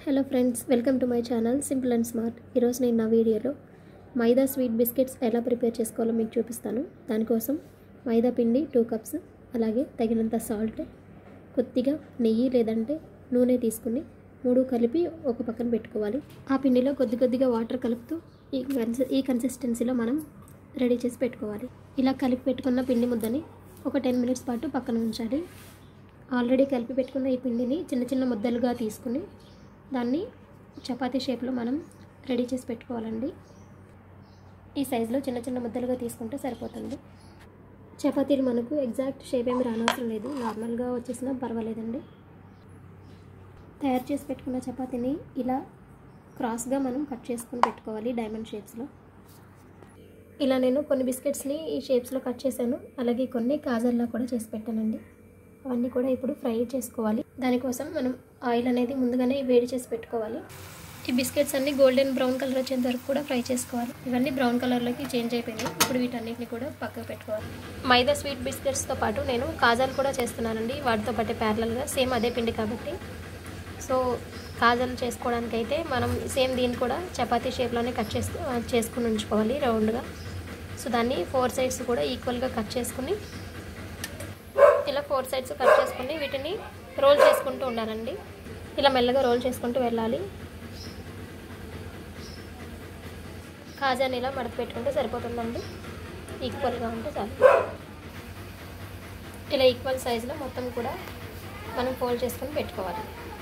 hello friends welcome to my channel simple and smart ఈరోజు నేను నా వీడియోలో మైదా స్వీట్ బిస్కెట్స్ ఎలా ప్రిపేర్ చేసుకోవాలో మీకు చూపిస్తాను దానికోసం మైదా పిండి టూ కప్స్ అలాగే తగినంత సాల్ట్ కొద్దిగా నెయ్యి లేదంటే నూనె తీసుకుని మూడు కలిపి ఒక పక్కన పెట్టుకోవాలి ఆ పిండిలో కొద్ది కొద్దిగా వాటర్ కలుపుతూ ఈ కన్సి- ఈ కన్సిస్టెన్సీలో మనం రెడీ చేసి పెట్టుకోవాలి ఇలా కలిపి పెట్టుకున్న పిండి ముద్దని ఒక టెన్ మినిట్స్ పాటు పక్కన ఉంచాలి ఆల్రెడీ కలిపి పెట్టుకున్న ఈ పిండిని చిన్న చిన్న ముద్దలుగా తీసుకుని దాన్ని చపాతీ షేప్లో మనం రెడీ చేసి పెట్టుకోవాలండి ఈ సైజులో చిన్న చిన్న ముద్దలుగా తీసుకుంటే సరిపోతుంది చపాతీలు మనకు ఎగ్జాక్ట్ షేప్ ఏమి రానవసరం లేదు నార్మల్గా వచ్చేసినా పర్వాలేదండి తయారు చేసి పెట్టుకున్న చపాతీని ఇలా క్రాస్గా మనం కట్ చేసుకొని పెట్టుకోవాలి డైమండ్ షేప్స్లో ఇలా నేను కొన్ని బిస్కెట్స్ని ఈ షేప్స్లో కట్ చేశాను అలాగే కొన్ని కాజల్లా కూడా చేసి పెట్టానండి అవన్నీ కూడా ఇప్పుడు ఫ్రై చేసుకోవాలి దానికోసం మనం ఆయిల్ అనేది ముందుగానే వేడి చేసి పెట్టుకోవాలి ఈ బిస్కెట్స్ అన్ని గోల్డెన్ బ్రౌన్ కలర్ వచ్చేంత వరకు కూడా ఫ్రై చేసుకోవాలి ఇవన్నీ బ్రౌన్ కలర్లోకి చేంజ్ అయిపోయినాయి ఇప్పుడు వీటన్నిటిని కూడా పక్కకు పెట్టుకోవాలి మైదా స్వీట్ బిస్కెట్స్తో పాటు నేను కాజాలు కూడా చేస్తున్నానండి వాటితో పాటు ప్యారలల్గా సేమ్ అదే పిండి కాబట్టి సో కాజాలు చేసుకోవడానికి అయితే మనం సేమ్ దీన్ని కూడా చపాతీ షేప్లోనే కట్ చేసుకు చేసుకుని ఉంచుకోవాలి రౌండ్గా సో దాన్ని ఫోర్ సైడ్స్ కూడా ఈక్వల్గా కట్ చేసుకుని ఇలా ఫోర్ సైడ్స్ కట్ చేసుకుని వీటిని రోల్ చేసుకుంటూ ఉండాలండి ఇలా మెల్లగా రోల్ చేసుకుంటూ వెళ్ళాలి కాజాని ఇలా మడత పెట్టుకుంటే సరిపోతుందండి ఈక్వల్గా ఉంటే చాలు ఇలా ఈక్వల్ సైజులో మొత్తం కూడా మనం ఫోల్డ్ చేసుకొని పెట్టుకోవాలి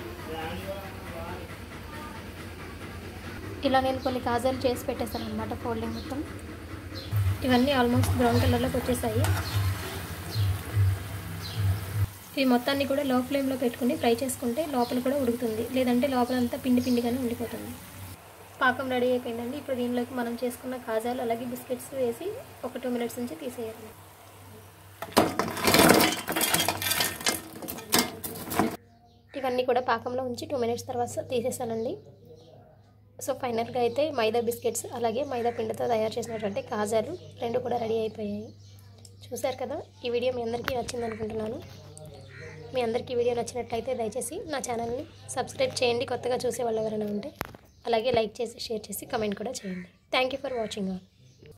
ఇలా నేను కొన్ని కాజాలు చేసి పెట్టేస్తాను అనమాట ఫోల్డింగ్ మొత్తం ఇవన్నీ ఆల్మోస్ట్ బ్రౌన్ కలర్లోకి వచ్చేసాయి ఇవి మొత్తాన్ని కూడా లో ఫ్లేమ్లో పెట్టుకుని ఫ్రై చేసుకుంటే లోపల కూడా ఉడుకుతుంది లేదంటే లోపలంతా పిండి పిండిగానే ఉండిపోతుంది పాకం రెడీ అయిపోయిందండి ఇప్పుడు దీనిలోకి మనం చేసుకున్న కాజాలు అలాగే బిస్కెట్స్ వేసి ఒక టూ మినిట్స్ నుంచి తీసేయాలి ఇవన్నీ కూడా పాకంలో ఉంచి టూ మినిట్స్ తర్వాత తీసేసానండి సో ఫైనల్గా అయితే మైదా బిస్కెట్స్ అలాగే మైదా పిండితో తయారు చేసినటువంటి కాజాలు రెండు కూడా రెడీ అయిపోయాయి చూశారు కదా ఈ వీడియో మీ అందరికీ నచ్చింది అనుకుంటున్నాను మీ అందరికీ ఈ వీడియో నచ్చినట్లయితే దయచేసి నా ఛానల్ని సబ్స్క్రైబ్ చేయండి కొత్తగా చూసే వాళ్ళు ఎవరైనా ఉంటే అలాగే లైక్ చేసి షేర్ చేసి కమెంట్ కూడా చేయండి thank you for watching all